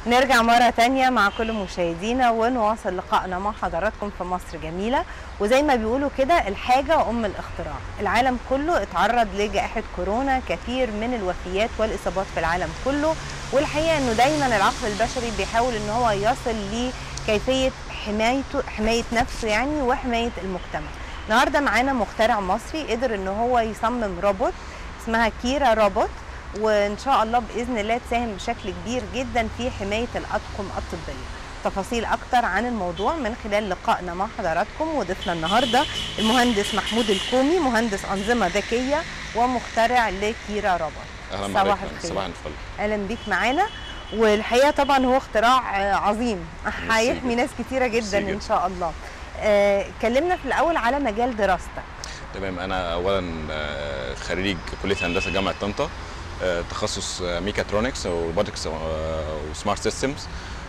نرجع مرة تانية مع كل مشاهدينا ونواصل لقائنا مع حضراتكم في مصر جميلة وزي ما بيقولوا كده الحاجة أم الاختراع العالم كله اتعرض لجائحة كورونا كثير من الوفيات والإصابات في العالم كله والحقيقة أنه دايما العقل البشري بيحاول أنه هو يصل لكيفية حمايته حماية نفسه يعني وحماية المجتمع النهارده معانا مخترع مصري قدر ان هو يصمم روبوت اسمها كيرا روبوت وان شاء الله باذن الله تساهم بشكل كبير جدا في حمايه الاطقم الطبيه تفاصيل اكتر عن الموضوع من خلال لقائنا مع حضراتكم وضيفنا النهارده المهندس محمود الكومي مهندس انظمه ذكيه ومخترع لكيرا روبوت اهلا صباح بحضرتك الخير. صباح الفل اهلا بيك معانا والحقيقه طبعا هو اختراع آه، عظيم هيحمي جدا. ناس كتيره جدا ميرسي ان جدا. شاء الله آه، كلمنا في الاول على مجال دراستك تمام انا اولا آه، خريج كليه هندسه جامعه طنطا آه، تخصص آه، ميكاترونكس وروبوتكس وسمارت سيستمز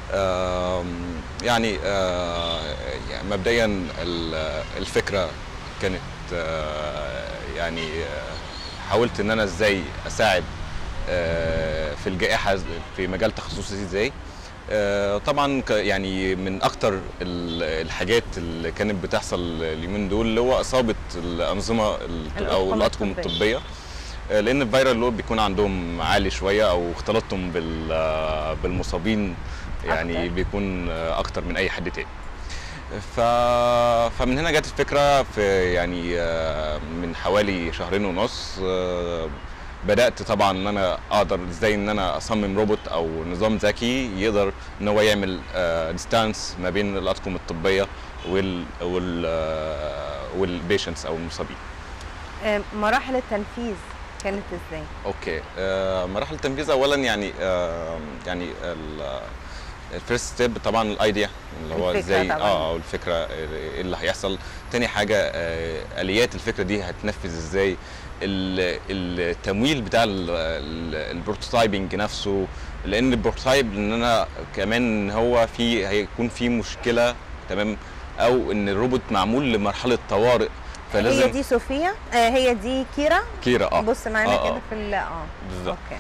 يعني آه، يعني مبدئيا ال- الفكره كانت آه، يعني آه، حاولت ان انا ازاي اساعد آه، في الجائحه في مجال تخصصي ازاي آه، طبعا ك- يعني من اكتر ال- الحاجات اللي كانت بتحصل اليومين دول اللي هو اصابه الانظمه ال- او الأطقم الاطقم الطبية. الطبيه آه، لان الفيرال لود بيكون عندهم عالي شويه او اختلاطهم بال- آه، بالمصابين يعني أكتر. بيكون آه، اكتر من اي حد تاني ف... فمن هنا جت الفكره في يعني آه، من حوالي شهرين ونص آه، بدات طبعا ان انا اقدر ازاي ان انا اصمم روبوت او نظام ذكي يقدر ان هو يعمل ديستانس ما بين الاطقم الطبيه وال وال آه، والبيشنتس او المصابين آه، مراحل التنفيذ كانت ازاي اوكي آه، مراحل التنفيذ اولا يعني آه، يعني الفيرست ستيب طبعا الايديا اللي هو الفكرة ازاي طبعاً. اه أو الفكره ايه اللي هيحصل تاني حاجه آه، اليات الفكره دي هتنفذ ازاي ال- التمويل بتاع ال- ال- البروتوتايبنج نفسه لان البروتوتايب ان انا كمان هو في هيكون في مشكله تمام او ان الروبوت معمول لمرحله طوارئ هي فلازم دي صوفيا آه، هي دي كيرا كيرا اه بص معانا آه، آه. كده في ال- اه بالظبط. اوكي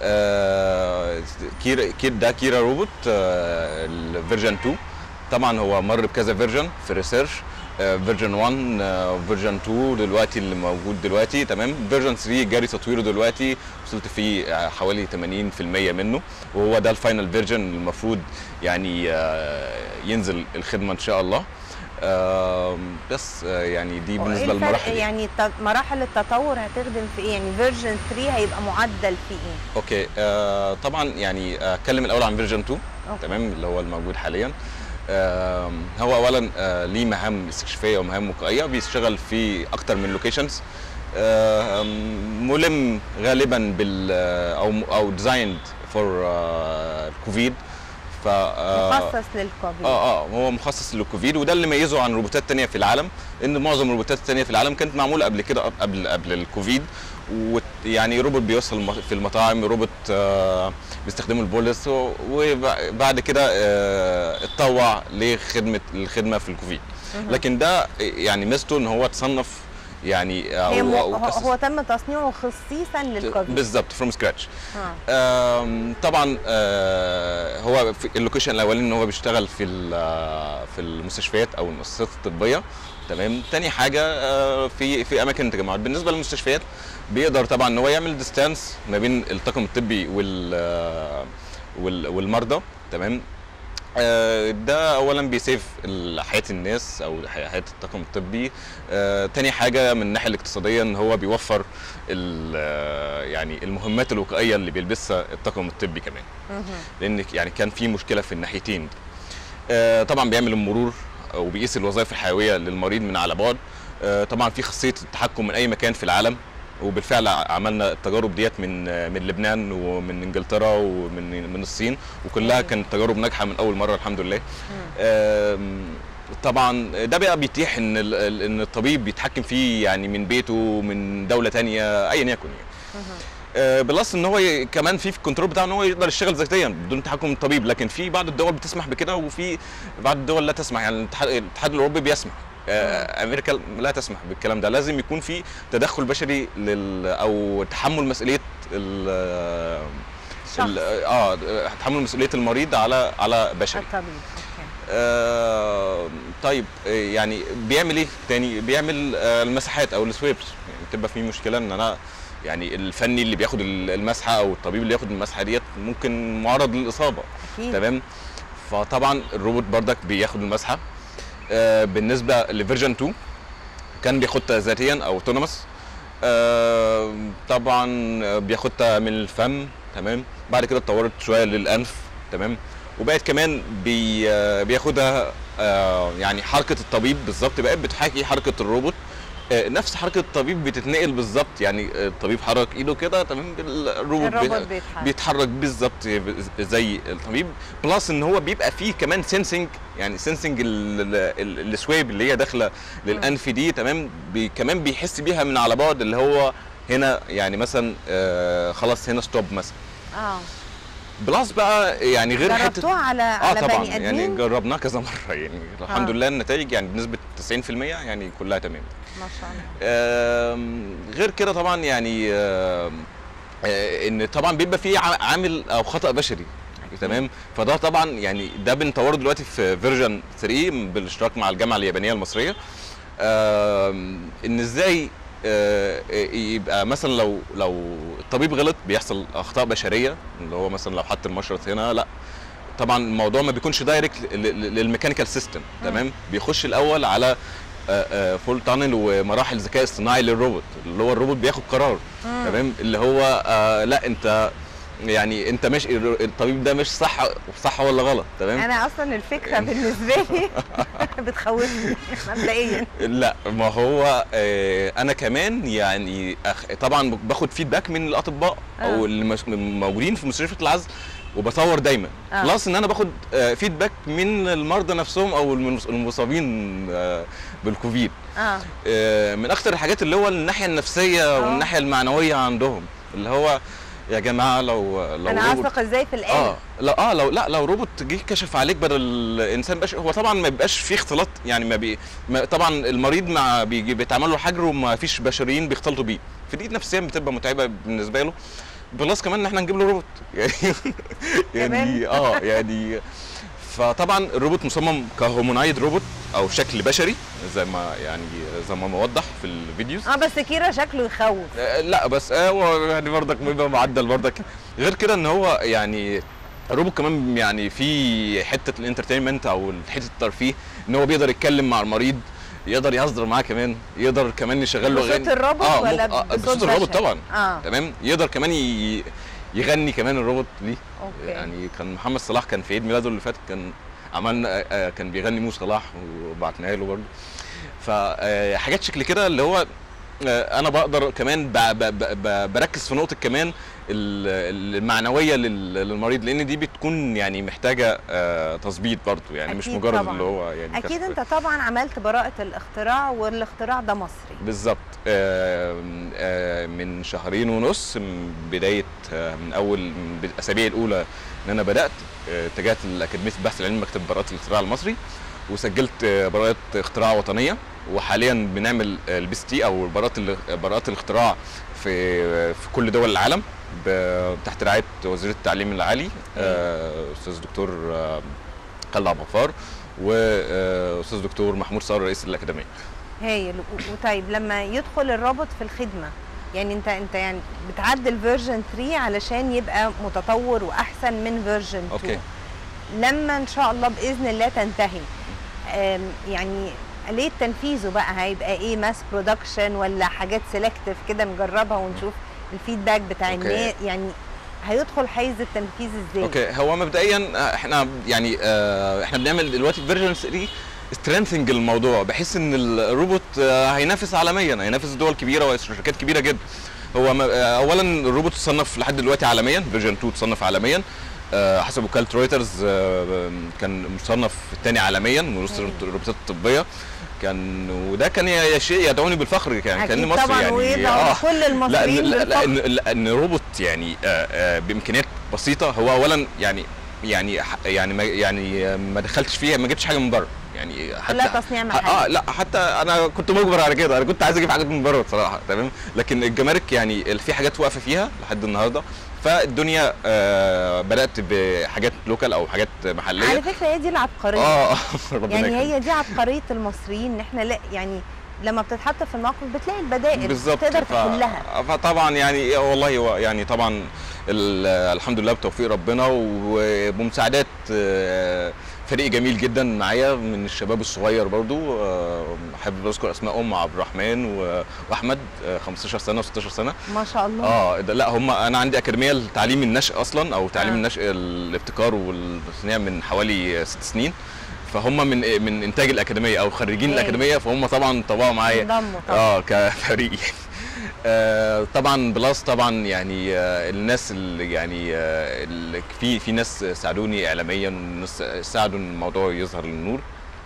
آه، كيرا كير ده كيرا روبوت آه، الفيرجن 2 طبعا هو مر بكذا فيرجن في ريسيرش فيرجن 1 فيرجن 2 دلوقتي اللي موجود دلوقتي تمام فيرجن 3 جاري تطويره دلوقتي وصلت فيه آه، حوالي 80% منه وهو ده الفاينل فيرجن المفروض يعني آه، ينزل الخدمه ان شاء الله آه، بس آه، يعني دي وإيه بالنسبه الفرق للمراحل يعني الت- مراحل التطور هتخدم في ايه يعني فيرجن 3 هيبقى معدل في ايه اوكي آه طبعا يعني آه، اتكلم الاول عن فيرجن 2 أوكي. تمام اللي هو الموجود حاليا آه هو اولا آه ليه مهام استكشافيه ومهام وقائيه بيشتغل في اكتر من لوكيشنز آه ملم غالبا بال آه، او او ديزايند فور الكوفيد ف آه، مخصص للكوفيد اه اه هو مخصص للكوفيد وده اللي ميزه عن روبوتات تانية في العالم ان معظم الروبوتات التانية في العالم كانت معموله قبل كده قبل قبل الكوفيد ويعني روبوت بيوصل الم- في المطاعم روبوت آه بيستخدموا البوليس و- وبعد كده آه اتطوع لخدمه الخدمه في الكوفيد لكن ده يعني ميزته ان هو اتصنف يعني آه، هي أو- م... أو هو كسس- هو تم تصنيعه خصيصا للكوفيد بالظبط فروم سكراتش آه. آم، طبعا آه، هو في اللوكيشن الاولاني ان هو بيشتغل في ال- في المستشفيات او المؤسسات الطبيه تمام تاني حاجه آه، في في اماكن التجمعات بالنسبه للمستشفيات بيقدر طبعا ان هو يعمل ديستانس ما بين الطاقم الطبي وال آه، وال- والمرضى تمام آه، ده اولا بيسيف ال- حياه الناس او حي- حياه الطاقم الطبي آه، تاني حاجه من الناحيه الاقتصاديه ان هو بيوفر ال- آه، يعني المهمات الوقائيه اللي بيلبسها الطاقم الطبي كمان مهم. لان يعني كان في مشكله في الناحيتين آه، طبعا بيعمل المرور وبيقيس الوظائف الحيويه للمريض من على بعد آه، طبعا في خاصيه التحكم من اي مكان في العالم وبالفعل عملنا التجارب ديت من آه، من لبنان ومن انجلترا ومن من الصين وكلها أيوة. كانت تجارب ناجحه من اول مره الحمد لله آم، طبعا ده بقى بيتيح ان ال- ال- ان الطبيب بيتحكم فيه يعني من بيته من دوله تانية ايا يكن يعني مهم. آه، بلس ان هو ي- كمان في في الكنترول بتاعه ان هو يقدر يشتغل ذاتيا بدون تحكم من الطبيب لكن في بعض الدول بتسمح بكده وفي بعض الدول لا تسمح يعني الاتحاد الاتحاد الاوروبي بيسمح آه، امريكا لا تسمح بالكلام ده لازم يكون في تدخل بشري لل او تحمل مسؤوليه ال- شخص. ال- اه تحمل مسؤوليه المريض على على بشري الطبيب اوكي آه طيب آه، يعني بيعمل ايه تاني بيعمل آه المساحات او السويبس يعني بتبقى في مشكله ان انا يعني الفني اللي بياخد ال- المسحه او الطبيب اللي ياخد المسحه ديت ممكن معرض للاصابه اكيد تمام فطبعا الروبوت بردك بياخد المسحه آه بالنسبه لفيرجن 2 كان بياخدها ذاتيا او اوتونوموس آه طبعا بياخدها من الفم تمام بعد كده اتطورت شويه للانف تمام وبقت كمان بي آه، بياخدها آه يعني حركه الطبيب بالظبط بقت بتحاكي حركه الروبوت آه، نفس حركه الطبيب بتتنقل بالظبط يعني الطبيب حرك ايده كده تمام الروبوت بي- الروبوت بيتحرك بيتحرك بالظبط زي الطبيب بلس ان هو بيبقى فيه كمان سنسنج يعني سنسنج السويب اللي هي داخله للانف دي تمام بي كمان بيحس بيها من على بعد اللي هو هنا يعني مثلا آه خلاص هنا ستوب مثلا اه بلس بقى يعني غير حته جربتوها على اه على طبعا بني يعني ادمين جربناه كذا مره يعني الحمد آه. لله النتائج يعني بنسبه 90% يعني كلها تمام ما شاء الله آم، غير كده طبعا يعني آم، آه، ان طبعا بيبقى فيه ع- عامل او خطا بشري تمام فده طبعا يعني ده بنطوره دلوقتي في فيرجن 3 بالاشتراك مع الجامعه اليابانيه المصريه آم، ان ازاي آه، يبقى مثلا لو لو الطبيب غلط بيحصل اخطاء بشريه اللي هو مثلا لو حط المشرط هنا لا طبعا الموضوع ما بيكونش دايركت للميكانيكال سيستم تمام بيخش الاول على فول تانل ومراحل ذكاء اصطناعي للروبوت اللي هو الروبوت بياخد قرار مم. تمام اللي هو آه لا انت يعني انت مش الطبيب ده مش صح صح ولا غلط تمام انا اصلا الفكره بالنسبه لي بتخوفني مبدئيا لا ما هو آه انا كمان يعني أخ... طبعا باخد فيدباك من الاطباء آه. او اللي مس- موجودين في مستشفى العزل وبصور دايما آه. بلس ان انا باخد آه فيدباك من المرضى نفسهم او المس- المصابين آه بالكوفيد اه آه من اكتر الحاجات اللي هو الناحيه النفسيه آه. والناحيه المعنويه عندهم اللي هو يا جماعه لو لو انا روبوت- اثق ازاي في الاله اه لا اه لو لا لو روبوت جه كشف عليك بدل انسان بشري هو طبعا ما بيبقاش فيه اختلاط يعني ما بي ما طبعا المريض مع بيجي بيتعمل له حجر وما فيش بشريين بيختلطوا بيه فدي نفسيا بتبقى متعبه بالنسبه له بلس كمان ان احنا نجيب له روبوت يعني يعني كمان؟ اه يعني فطبعا الروبوت مصمم كهومونايد روبوت او شكل بشري زي ما يعني زي ما موضح في الفيديوز اه بس كيرا شكله يخوف آه، لا بس آه، هو يعني برضك بيبقى معدل برضك غير كده ان هو يعني الروبوت كمان يعني في حته الانترتينمنت او حته الترفيه ان هو بيقدر يتكلم مع المريض يقدر يهزر معاه كمان يقدر كمان يشغل له بصوت الروبوت آه، ولا ممكن- آه، بصوت بصوت الروبوت بشري؟ طبعا اه تمام يقدر كمان ي- يغني كمان الروبوت ليه اوكي يعني كان محمد صلاح كان في عيد ميلاده اللي فات كان عملنا آه، آه، كان بيغني مو صلاح وبعتناها له برضه فحاجات شكل كده اللي هو آه، انا بقدر كمان ب- ب- ب- ب- بركز في نقطه كمان ال- المعنويه لل- للمريض لان دي بتكون يعني محتاجه آه، تظبيط برضه يعني مش أكيد مجرد طبعاً. اللي هو يعني اكيد كشف. انت طبعا عملت براءه الاختراع والاختراع ده مصري بالظبط آه، آه، من شهرين ونص من بدايه آه، من اول من الاسابيع الاولى ان انا بدات آه، اتجهت لاكاديميه البحث العلمي مكتب براءه الاختراع المصري وسجلت آه، براءه اختراع وطنيه وحاليا بنعمل البي اس تي او براءه ال- براءه الاختراع في في كل دول العالم ب- تحت رعايه وزير التعليم العالي آه، استاذ دكتور آه، خالد عبد الغفار واستاذ دكتور محمود صار رئيس الاكاديميه هايل و- وطيب لما يدخل الروبوت في الخدمه يعني انت انت يعني بتعدل فيرجن 3 علشان يبقى متطور واحسن من فيرجن 2 اوكي لما ان شاء الله باذن الله تنتهي آم، يعني آلية تنفيذه بقى هيبقى ايه ماس برودكشن ولا حاجات سيلكتيف كده نجربها ونشوف الفيدباك بتاع أوكي. الناس يعني هيدخل حيز التنفيذ ازاي اوكي هو مبدئيا آه، احنا يعني آه، احنا بنعمل دلوقتي فيرجن 3 سترينثنج الموضوع بحيث ان الروبوت آه، هينافس عالميا هينافس دول كبيره وشركات كبيره جدا هو م- آه، اولا الروبوت تصنف لحد دلوقتي عالميا فيرجن 2 تصنف عالميا آه، حسب وكاله رويترز آه، كان مصنف الثاني عالميا من وسط مم. الروبوتات الطبيه كان وده كان ي- شيء يدعوني بالفخر يعني كان اكيد مصري طبعا يعني ويدعو كل لا المصريين لا, لا, بالفخر. ان لا ان روبوت يعني آه، آه، بامكانيات بسيطه هو اولا يعني يعني ح- يعني ما يعني آه، ما دخلتش فيها ما جبتش حاجه من بره يعني حتى كلها تصنيع اه محلي لا حتى انا كنت مجبر على كده انا كنت عايز اجيب حاجات من بره بصراحه تمام لكن الجمارك يعني في حاجات واقفه فيها لحد النهارده فالدنيا آه بدات بحاجات لوكال او حاجات محليه على فكره هي دي العبقريه اه ربنا يعني يخليك. هي دي عبقريه المصريين ان احنا لا يعني لما بتتحط في الموقف بتلاقي البدائل بالظبط تقدر ف- تحلها فطبعا يعني والله هو يعني طبعا ال- الحمد لله بتوفيق ربنا وبمساعدات آه، فريق جميل جدا معايا من الشباب الصغير برضو آه، حابب اذكر اسمائهم عبد الرحمن و- واحمد آه، 15 سنه و16 سنه ما شاء الله اه ده لا هم انا عندي اكاديميه لتعليم النشء اصلا او تعليم آه. النشء الابتكار والتصنيع من حوالي ست سنين فهم من من انتاج الاكاديميه او خريجين هايل. الاكاديميه فهم طبعا طبعوا معايا انضموا طبعا اه كفريق يعني آه طبعا بلس طبعا يعني آه الناس اللي يعني آه اللي في في ناس ساعدوني اعلاميا ناس ساعدوا ان الموضوع يظهر للنور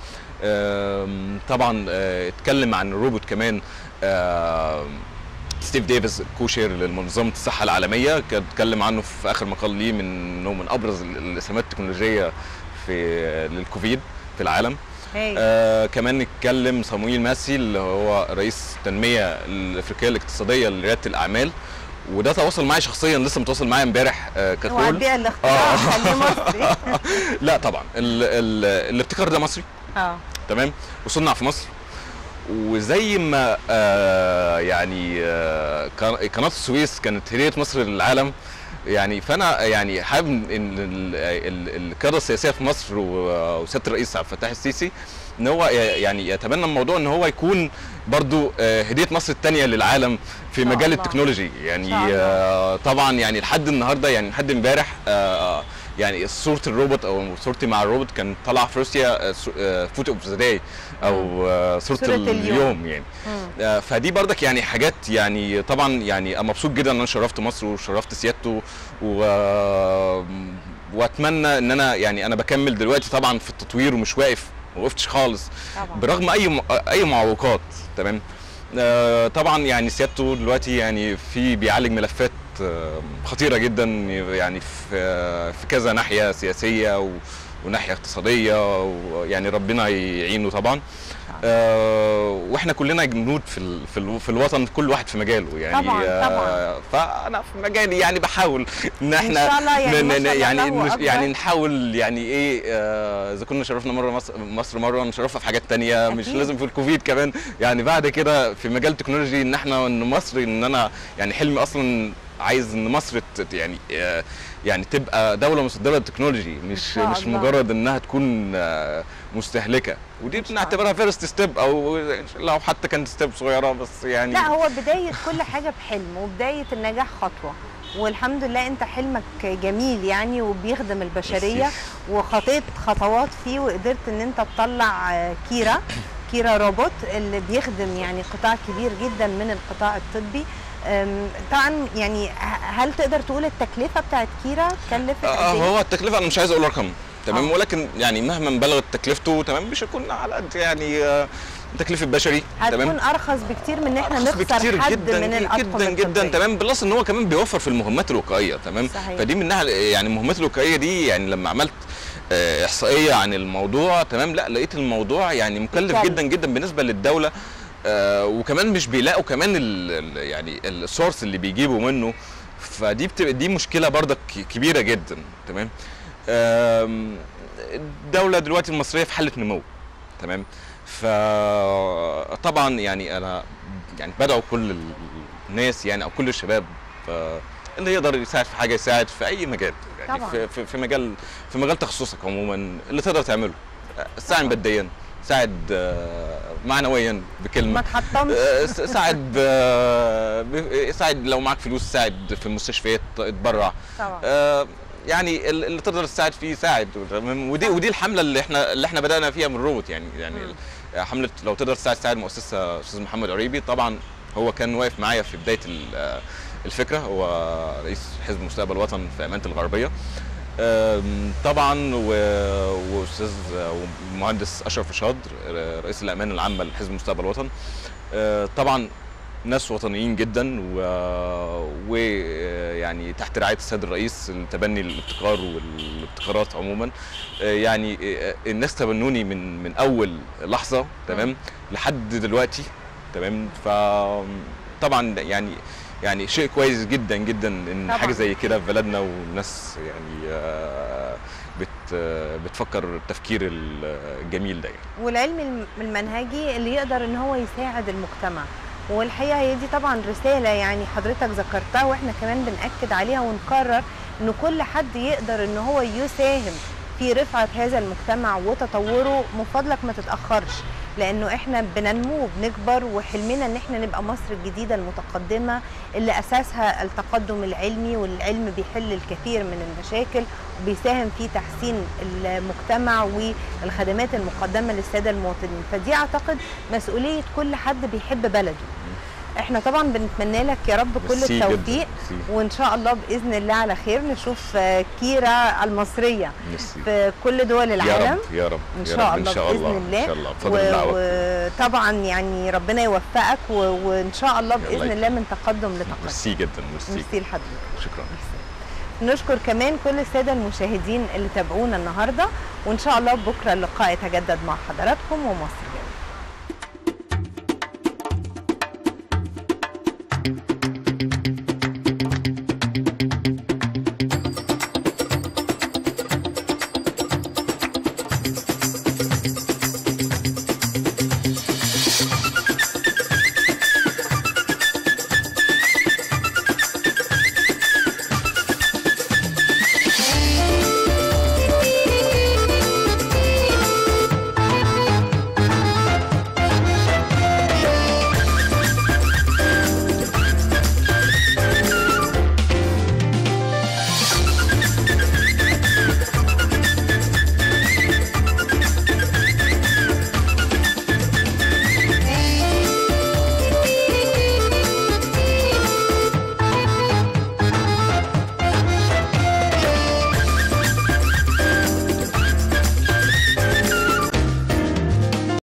آم، طبعا آه اتكلم عن الروبوت كمان آم، ستيف ديفيس كوشير لمنظمه الصحه العالميه كان اتكلم عنه في اخر مقال ليه من انه من ابرز الاسهامات التكنولوجيه في للكوفيد في العالم هايل. آه كمان اتكلم صمويل ماسي اللي هو رئيس التنميه الافريقيه الاقتصاديه لرياده الاعمال وده تواصل معايا شخصيا لسه متواصل معايا امبارح آه اوعى ككول تبيع الاختراع آه. خليه مصري لا طبعا ال ال الابتكار ده مصري اه تمام وصنع في مصر وزي ما آه يعني آه قن- قناه السويس كانت هديه مصر للعالم يعني فانا يعني حابب ان ال- ال- القياده السياسيه في مصر و- وسياده الرئيس عبد الفتاح السيسي ان هو ي- يعني يتبنى الموضوع ان هو يكون برضو آه، هديه مصر الثانيه للعالم في إن شاء مجال الله. التكنولوجي إن يعني شاء الله. آه، طبعا يعني لحد النهارده يعني لحد امبارح آه، يعني صوره الروبوت او صورتي مع الروبوت كان طالعه في روسيا فوت اوف ذا داي او آه، صوره صورة اليوم. اليوم يعني مم. آه، فدي بردك يعني حاجات يعني طبعا يعني انا مبسوط جدا ان انا شرفت مصر وشرفت سيادته و... واتمنى ان انا يعني انا بكمل دلوقتي طبعا في التطوير ومش واقف ما وقفتش خالص طبعا برغم اي م... اي معوقات تمام آه، طبعا يعني سيادته دلوقتي يعني في بيعالج ملفات آه، خطيره جدا يعني في في كذا ناحيه سياسيه و... وناحيه اقتصاديه ويعني ربنا يعينه طبعا آه، واحنا كلنا جنود في ال... في, ال... في الوطن كل واحد في مجاله يعني طبعاً، آه، فانا في مجالي يعني بحاول ان احنا إن شاء الله يعني ن- ما ن- شاء الله يعني الله نش- أكبر. يعني نحاول يعني ايه آه، اذا كنا شرفنا مره مصر, مصر مره نشرفها في حاجات تانية مش أكيد. لازم في الكوفيد كمان يعني بعد كده في مجال التكنولوجي ان احنا ان مصر ان انا يعني حلمي اصلا عايز ان مصر ت- يعني آه، يعني تبقى دوله مصدره للتكنولوجي مش شاء مش الله. مجرد انها تكون آه، مستهلكه ودي إن شاء الله. نعتبرها فيرست ستيب او لو حتى كانت ستيب صغيره بس يعني لا هو بداية كل حاجة بحلم وبداية النجاح خطوة والحمد لله انت حلمك جميل يعني وبيخدم البشرية وخطيت خطوات فيه وقدرت ان انت تطلع آه، كيرا كيرا روبوت اللي بيخدم يعني قطاع كبير جدا من القطاع الطبي أم، طبعا يعني ه- هل تقدر تقول التكلفة بتاعت كيرا كلفت آه قد ايه؟ هو التكلفه انا مش عايز اقول رقم تمام آه. ولكن يعني مهما بلغت تكلفته تمام مش هيكون على قد يعني آه، تكلفه بشري هتكون تمام ارخص بكتير من ان احنا أرخص نخسر بكتير حد جدا من الاطقم جدا جدا الطبية. تمام بلس ان هو كمان بيوفر في المهمات الوقائيه تمام صحيح. فدي منها يعني المهمات الوقائيه دي يعني لما عملت آه، احصائيه عن الموضوع تمام لا لقيت الموضوع يعني مكلف بيتكلف. جدا جدا بالنسبه للدوله آه، وكمان مش بيلاقوا كمان ال ال- يعني السورس اللي بيجيبوا منه فدي بتبقى دي مشكله برضك كبيره جدا تمام آم، الدوله دلوقتي المصريه في حاله نمو تمام فطبعا يعني انا يعني بدعو كل الناس يعني او كل الشباب آه، اللي يقدر يساعد في حاجه يساعد في اي مجال يعني طبعاً. في, في, في مجال في مجال تخصصك عموما اللي تقدر تعمله آه، ساعد طبعاً. ماديا ساعد آه، معنويا بكلمه ما تحطمش آه، س- ساعد ب- ب- ساعد لو معاك فلوس ساعد في المستشفيات اتبرع طبعا آه، يعني ال- اللي تقدر تساعد فيه ساعد تمام؟ ودي ودي الحمله اللي احنا اللي احنا بدانا فيها من الروبوت يعني يعني مم. ال- حمله لو تقدر تساعد ساعد مؤسسه استاذ محمد قريبي طبعا هو كان واقف معايا في بدايه ال- آه، الفكره هو رئيس حزب مستقبل الوطن في امانه الغربيه آم، طبعا و- واستاذ ومهندس اشرف رشاد رئيس الامان العامه لحزب مستقبل الوطن آه، طبعا ناس وطنيين جدا ويعني تحت رعايه السيد الرئيس لتبني الابتكار والابتكارات عموما آه، يعني آه، الناس تبنوني من من اول لحظه تمام لحد دلوقتي تمام ف طبعا يعني يعني شيء كويس جدا جدا ان طبعاً. حاجه زي كده في بلدنا والناس يعني آه، بت آه، بتفكر التفكير الجميل ده يعني. والعلم الم- المنهجي اللي يقدر ان هو يساعد المجتمع والحقيقه هي دي طبعا رساله يعني حضرتك ذكرتها واحنا كمان بناكد عليها ونكرر ان كل حد يقدر ان هو يساهم في رفعه هذا المجتمع وتطوره من فضلك ما تتاخرش لانه احنا بننمو وبنكبر وحلمنا ان احنا نبقى مصر الجديده المتقدمه اللي اساسها التقدم العلمي والعلم بيحل الكثير من المشاكل وبيساهم في تحسين المجتمع والخدمات المقدمه للساده المواطنين فدي اعتقد مسؤوليه كل حد بيحب بلده احنا طبعا بنتمنى لك يا رب كل ميرسي جداً، التوفيق ميرسي. وان شاء الله باذن الله على خير نشوف آه، كيرا المصريه ميرسي. في كل دول يا العالم رب يا رب ان يا شاء رب الله ان شاء الله باذن الله ان شاء الله و- بفضل الله وطبعا يعني ربنا يوفقك و... وان شاء الله الله باذن الله من تقدم لتقدم ميرسي جدا ميرسي ميرسي لحضرتك شكرا نشكر كمان كل الساده المشاهدين اللي تابعونا النهارده وان شاء الله بكره اللقاء يتجدد مع حضراتكم ومصر